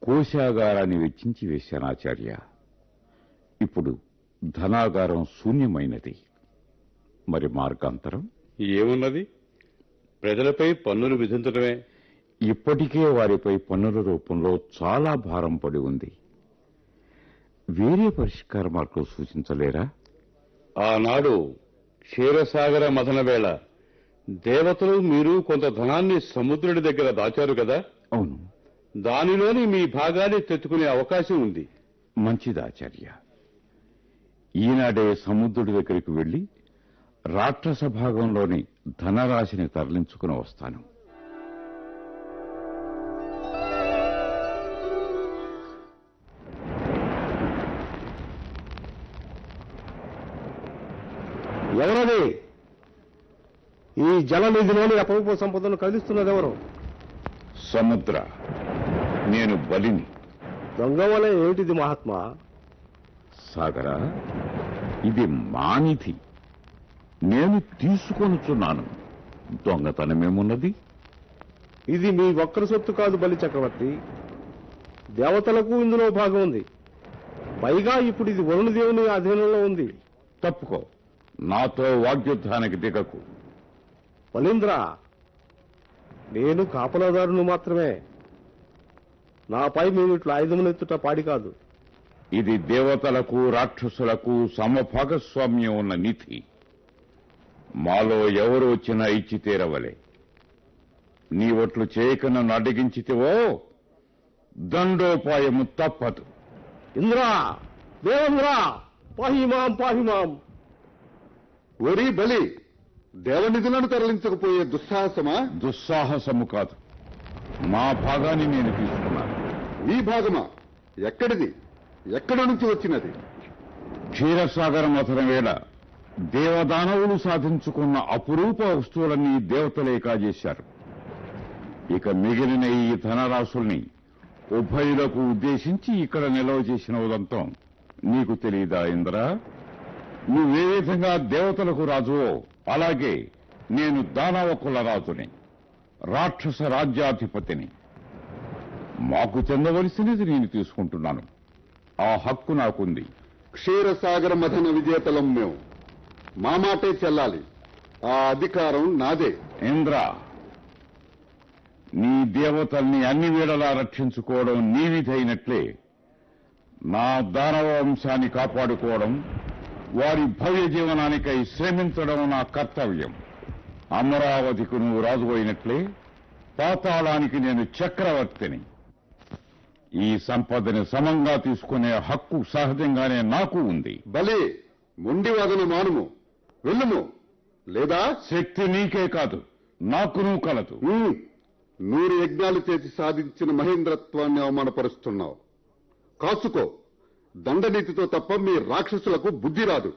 కోశాగారాన్ని వెచ్చించి వేశాను ఆచార్య ఇప్పుడు ధనాగారం శూన్యమైనది మరి మార్గాంతరం ఏమున్నది ప్రజలపై పన్నులు విధించడమే ఇప్పటికే వారిపై పన్నుల రూపంలో చాలా భారం పడి ఉంది వేరే పరిష్కార మార్గం సూచించలేరా ఆనాడు క్షీరసాగర మథన వేళ దేవతలు మీరు కొంత ధనాన్ని సముద్రుడి దగ్గర దాచారు కదా అవును దానిలోని మీ భాగాన్ని తెచ్చుకునే అవకాశం ఉంది మంచిది ఆచార్య ఈనాడే సముద్రుడి దగ్గరికి వెళ్లి రాక్షస భాగంలోని ధనరాశిని తరలించుకుని వస్తాను ఎవరది ఈ జలనిధిలోని అపరూప సంపదను కదిలిస్తున్నది ఎవరు సముద్ర నేను బలిని దొంగ వలె ఏమిటిది మహాత్మా సాగర ఇది మానిధి నేను తీసుకొనుచున్నాను దొంగతనమేమున్నది ఇది మీ ఒక్కరి సొత్తు కాదు బలి చక్రవర్తి దేవతలకు ఇందులో భాగం ఉంది పైగా ఇప్పుడు ఇది వరుణదేవుని అధీనంలో ఉంది తప్పుకో నాతో వాగ్యుద్ధానికి దిగకు బలీంద్ర నేను కాపలాదారును మాత్రమే నాపై మేము ఇట్లా ఆయుధమునెత్తుట పాడి కాదు ఇది దేవతలకు రాక్షసులకు సమభాగస్వామ్యం ఉన్న నిధి మాలో ఎవరు వచ్చినా ఇచ్చి తీరవలే నీ ఒట్లు చేయక నన్ను అడ్డగించితివో దండోపాయము తప్పదు ఇంద్రా దేవేంద్రా పాహిమాం పాహిమాం ఒరి బలి దేవనిధులను తరలించకపోయే దుస్సాహసమా దుస్సాహసము కాదు మా భాగాన్ని నేను తీసుకున్నాను మీ భాగమా ఎక్కడిది ఎక్కడి నుంచి వచ్చినది క్షీరసాగర మథన వేళ దేవదానవులు సాధించుకున్న అపురూప వస్తువులన్నీ దేవతలే కాజేశారు ఇక మిగిలిన ఈ ధనరాశుల్ని ఉభయులకు ఉద్దేశించి ఇక్కడ నిల్వ చేసిన ఉదంతం నీకు తెలియదా ఇంద్ర నువ్వే విధంగా దేవతలకు రాజువో అలాగే నేను దానవ కుల రాజుని రాక్షస రాజ్యాధిపతిని మాకు చెందవలసినది నేను తీసుకుంటున్నాను ఆ హక్కు నాకుంది క్షీరసాగర మథన విజేతలం మేము మా మాటే చెల్లాలి ఆ అధికారం నాదే ఇంద్ర నీ దేవతల్ని అన్ని వేళలా రక్షించుకోవడం నీ విధైనట్లే నా దానవ వంశాన్ని కాపాడుకోవడం వారి భవ్య జీవనానికై శ్రమించడం నా కర్తవ్యం అమరావతికి నువ్వు రాజు అయినట్లే పాతాళానికి నేను చక్రవర్తిని ఈ సంపదని సమంగా తీసుకునే హక్కు సహజంగానే నాకు ఉంది బలి మొండి వాదన మానుము వెళ్ళుము లేదా శక్తి నీకే కాదు నాకును కలదు ఉమ్, నూరు యజ్ఞాలు చేసి సాధించిన మహేంద్రత్వాన్ని అవమానపరుస్తున్నావు కాసుకో దండనీతితో తప్ప మీ రాక్షసులకు బుద్ధి రాదు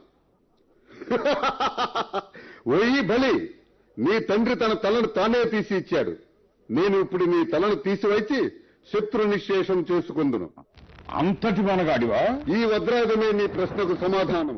ఒయ్యి బలి నీ తండ్రి తన తలను తానే తీసి ఇచ్చాడు నేను ఇప్పుడు నీ తలను తీసివచ్చి శత్రు నిశ్శేషం చేసుకుందును అంతటి మనగాడివా ఈ వజ్రాయుధమే నీ ప్రశ్నకు సమాధానం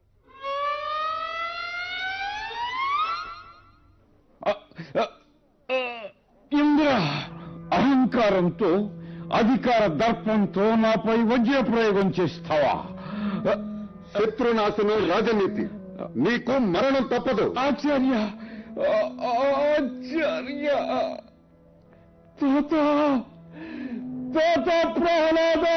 ఇంద్ర అహంకారంతో అధికార దర్పంతో నాపై వజ్ర ప్రయోగం చేస్తావా శత్రునాశనం రాజనీతి నీకు మరణం తప్పదు ఆచార్య ఆచార్య తాత తాత ప్రహ్లాద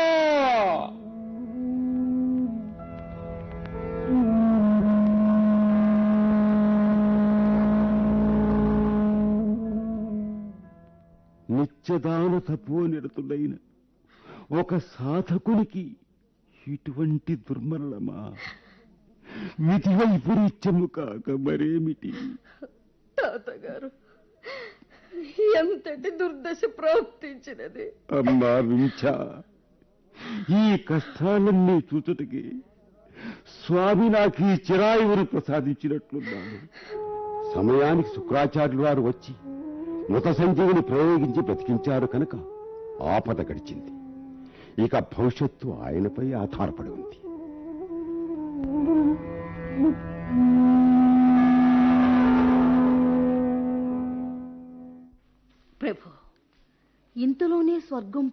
నిత్యదాన తపోనిరతుడైన ఒక సాధకునికి ఇటువంటి దుర్మరణమా విధి వైపరీత్యము కాక మరేమిటి తాతగారు ఎంతటి దుర్దశ ప్రవర్తించినది అమ్మా వింఛ ఈ కష్టాలన్నీ చూచుటకి స్వామి నాకు ఈ చిరాయువును ప్రసాదించినట్లున్నాడు సమయానికి శుక్రాచార్యులు వారు వచ్చి మృత సంజీవిని ప్రయోగించి బ్రతికించారు కనుక ఆపద గడిచింది ఇక భవిష్యత్తు ఆయనపై ఆధారపడి ఉంది ప్రభు ఇంతలోనే స్వర్గం